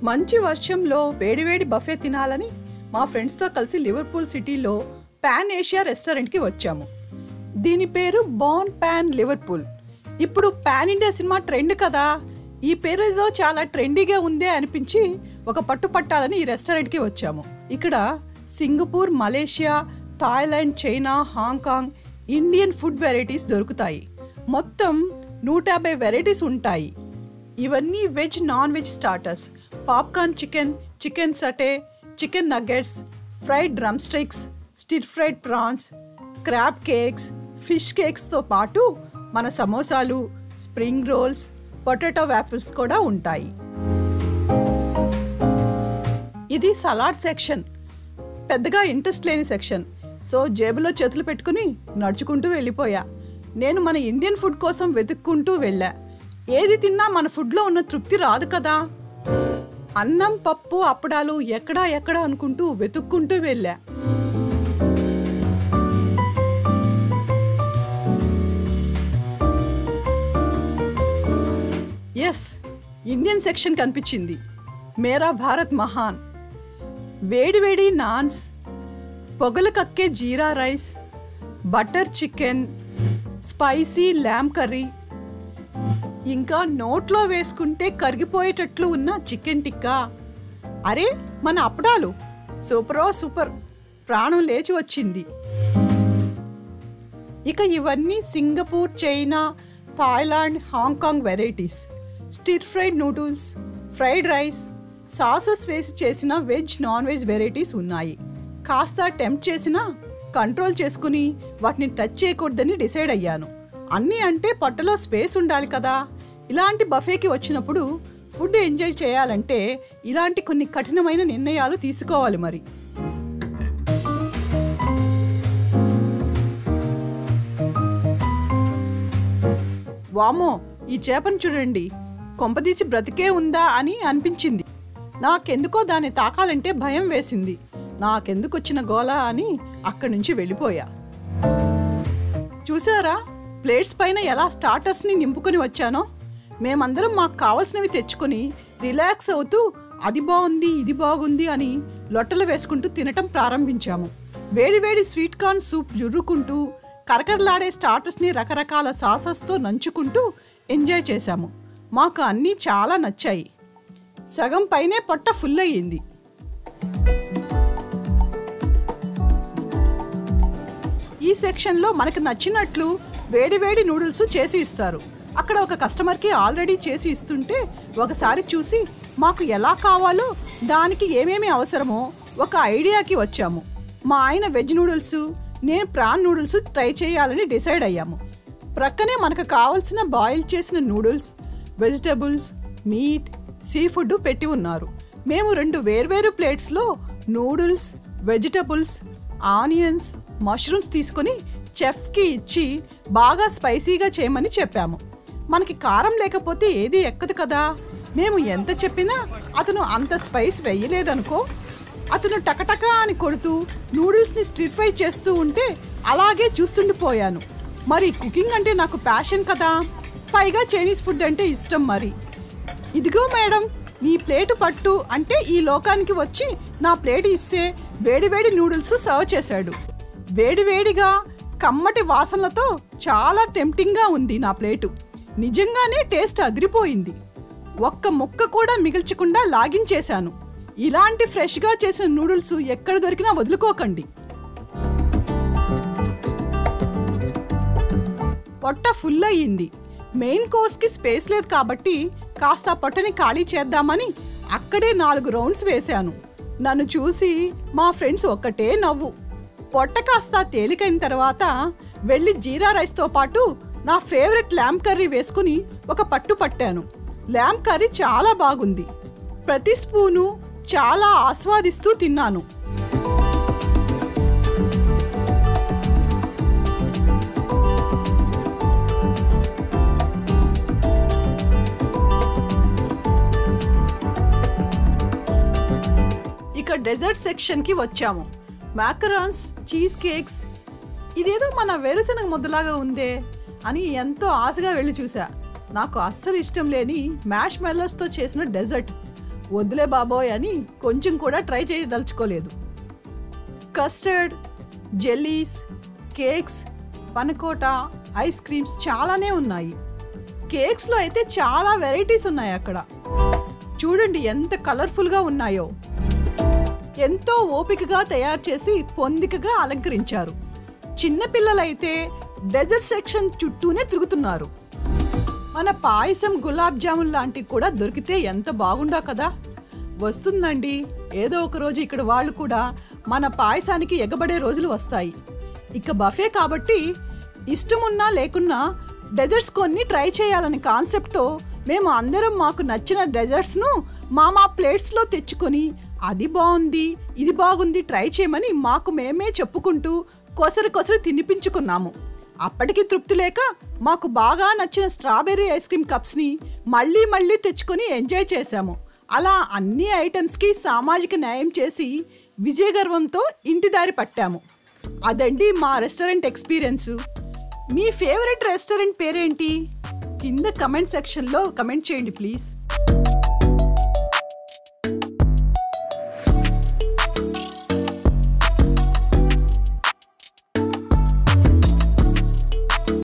మంచి వర్షంలో వేడివేడి బఫే తినాలని మా ఫ్రెండ్స్తో కలిసి లివర్పూల్ సిటీలో పాన్ ఏషియా రెస్టారెంట్కి వచ్చాము దీని పేరు బాన్ పాన్ లివర్పూల్ ఇప్పుడు పాన్ ఇండియా సినిమా ట్రెండ్ కదా ఈ పేరు ఏదో చాలా ట్రెండీగా ఉందే అనిపించి ఒక పట్టు పట్టాలని ఈ రెస్టారెంట్కి వచ్చాము ఇక్కడ Singapore Malaysia Thailand China Hong Kong Indian food varieties దొరుకుతాయి మొత్తం నూట యాభై వెరైటీస్ ఉంటాయి ఇవన్నీ veg non veg starters popcorn chicken chicken satay chicken nuggets fried drumsticks stir fried prawns crab cakes fish కేక్స్తో పాటు మన సమోసాలు స్ప్రింగ్ రోల్స్ పొటాటో వ్యాఫిల్స్ కూడా ఉంటాయి ఇది సలాడ్ సెక్షన్ పెద్దగా ఇంట్రెస్ట్ లేని సెక్షన్ సో జేబులో చేతులు పెట్టుకుని నడుచుకుంటూ వెళ్ళిపోయా నేను మన ఇండియన్ ఫుడ్ కోసం వెతుక్కుంటూ వెళ్ళా ఏది తిన్నా మన ఫుడ్లో ఉన్న తృప్తి రాదు కదా అన్నం పప్పు అప్పడాలు ఎక్కడా ఎక్కడా అనుకుంటూ వెతుక్కుంటూ వెళ్ళా ఎస్ ఇండియన్ సెక్షన్ కనిపించింది మేరా భారత్ మహాన్ వేడివేడి నాన్స్ పొగలు కక్కే jeera rice butter chicken spicy lamb curry ఇంకా నోట్లో వేసుకుంటే కరిగిపోయేటట్లు ఉన్న చికెన్ టిక్కా అరే మన అప్పడాలు సూపరో సూపర్ ప్రాణం లేచి వచ్చింది ఇక ఇవన్నీ Singapore China Thailand Hong Kong varieties stir fried noodles fried rice sauces వేసి చేసిన వెజ్ నాన్ వెజ్ వెరైటీస్ ఉన్నాయి కాస్త టెంప్ట్ చేసినా కంట్రోల్ చేసుకుని వాటిని టచ్ చేయకూడదని డిసైడ్ అయ్యాను అన్నీ అంటే పొట్టలో స్పేస్ ఉండాలి కదా ఇలాంటి బఫేకి వచ్చినప్పుడు ఫుడ్ ఎంజాయ్ చేయాలంటే ఇలాంటి కొన్ని కఠినమైన నిర్ణయాలు తీసుకోవాలి మరి వామో ఈ చేపను చూడండి కొంపదీసి బ్రతికే ఉందా అని అనిపించింది నాకెందుకో దాన్ని తాకాలంటే భయం వేసింది నాకెందుకు వచ్చిన గోల అని అక్కడి నుంచి వెళ్ళిపోయా చూసారా ప్లేట్స్ పైన ఎలా స్టార్టర్స్ని నింపుకొని వచ్చానో మేమందరం మాకు కావాల్సినవి తెచ్చుకొని రిలాక్స్ అవుతూ అది బాగుంది ఇది బాగుంది అని లొట్టలు వేసుకుంటూ తినటం ప్రారంభించాము వేడివేడి స్వీట్ కార్న్ సూప్ జుర్రుకుంటూ కరకరలాడే స్టార్టర్స్ని రకరకాల సాసస్తో నంచుకుంటూ ఎంజాయ్ చేశాము మాకు అన్నీ చాలా నచ్చాయి సగం పైనే పొట్ట ఫుల్ అయ్యింది ఈ సెక్షన్లో మనకు నచ్చినట్లు వేడివేడి నూడిల్స్ చేసి ఇస్తారు అక్కడ ఒక కస్టమర్కి ఆల్రెడీ చేసి ఇస్తుంటే ఒకసారి చూసి మాకు ఎలా కావాలో దానికి ఏమేమి అవసరమో ఒక ఐడియాకి వచ్చాము మా ఆయన వెజ్ నూడిల్స్ నేను ప్రాన్ నూడిల్స్ ట్రై చేయాలని డిసైడ్ అయ్యాము ప్రక్కనే మనకు కావాల్సిన బాయిల్ చేసిన noodles vegetables meat seafood పెట్టి ఉన్నారు మేము రెండు వేర్వేరు ప్లేట్స్లో నూడిల్స్ వెజిటబుల్స్ ఆనియన్స్ మష్రూమ్స్ తీసుకొని చెఫ్కి ఇచ్చి బాగా స్పైసీగా చేయమని చెప్పాము మనకి కారం లేకపోతే ఏది ఎక్కదు కదా మేము ఎంత చెప్పినా అతను అంత స్పైస్ వేయలేదనుకో అతను టకటక అని కొడుతూ నూడిల్స్ని స్టిర్ ఫ్రై చేస్తూ ఉంటే అలాగే చూస్తుండిపోయాను మరి కుకింగ్ అంటే నాకు ప్యాషన్ కదా పైగా చైనీస్ ఫుడ్ అంటే ఇష్టం మరి ఇదిగో మేడం మీ ప్లేటు పట్టు అంటే ఈ లోకానికి వచ్చి నా ప్లేట్ ఇస్తే వేడివేడి నూడిల్స్ సర్వ్ చేశాడు వేడివేడిగా కమ్మటి వాసనలతో చాలా టెంప్టింగ్గా ఉంది నా ప్లేటు నిజంగానే టేస్ట్ అదిరిపోయింది ఒక్క ముక్క కూడా మిగిల్చకుండా లాగించేశాను ఇలాంటి ఫ్రెష్గా చేసిన నూడిల్స్ ఎక్కడ దొరికినా వదులుకోకండి పొట్ట ఫుల్ అయ్యింది మెయిన్ కోర్స్కి స్పేస్ లేదు కాబట్టి కాస్త పొట్టని ఖాళీ చేద్దామని అక్కడే నాలుగు రౌండ్స్ వేశాను నన్ను చూసి మా ఫ్రెండ్స్ ఒక్కటే నవ్వు పొట్ట కాస్త తేలికైన తర్వాత వెళ్ళి జీరా రైస్తో పాటు నా ఫేవరెట్ ల్యాంప్ కర్రీ వేసుకుని ఒక పట్టు పట్టాను ల్యాంప్ కర్రీ చాలా బాగుంది ప్రతి స్పూను చాలా ఆస్వాదిస్తూ తిన్నాను ఇక డెజర్ట్ సెక్షన్కి వచ్చాము మ్యాకరాన్స్ చీజ్ కేక్స్ ఇదేదో మన వేరుశనగ ముద్దలాగా ఉందే అని ఎంతో ఆశగా వెళ్ళి చూసా నాకు అస్సలు ఇష్టం లేని మ్యాష్ మెల్లోస్తో చేసిన డెజర్ట్ వద్దులే బాబోయ్ అని కొంచెం కూడా ట్రై చేయదలుచుకోలేదు custard jellies cakes panna cotta ice creams చాలానే ఉన్నాయి కేక్స్లో అయితే చాలా వెరైటీస్ ఉన్నాయి అక్కడ చూడండి ఎంత కలర్ఫుల్గా ఉన్నాయో ఎంతో ఓపికగా తయారు చేసి పొందికగా అలంకరించారు చిన్నపిల్లలైతే డెజర్ట్ సెక్షన్ చుట్టూనే తిరుగుతున్నారు మన పాయసం గులాబ్ జామున్ లాంటివి కూడా దొరికితే ఎంత బాగుండా కదా వస్తుందండి ఏదో ఒక రోజు ఇక్కడ వాళ్ళు కూడా మన పాయసానికి ఎగబడే రోజులు వస్తాయి ఇక బఫే కాబట్టి ఇష్టమున్నా లేకున్నా డెజర్ట్స్ కొన్ని ట్రై చేయాలనే కాన్సెప్ట్తో మేము అందరం మాకు నచ్చిన డెజర్ట్స్ను మా మా ప్లేట్స్లో తెచ్చుకొని అది బాగుంది ఇది బాగుంది ట్రై చేయమని మాకు మేమే చెప్పుకుంటూ కొసరు కొసరు తినిపించుకున్నాము అప్పటికి తృప్తి లేక మాకు బాగా నచ్చిన స్ట్రాబెర్రీ ఐస్ క్రీమ్ కప్స్ని మళ్ళీ మళ్ళీ తెచ్చుకొని ఎంజాయ్ చేశాము అలా అన్ని ఐటమ్స్కి సామాజిక న్యాయం చేసి విజయగర్వంతో ఇంటి దారి పట్టాము అదండి మా రెస్టారెంట్ ఎక్స్పీరియన్సు మీ ఫేవరెట్ రెస్టారెంట్ పేరేంటి కింద కమెంట్ సెక్షన్లో కమెంట్ చేయండి ప్లీజ్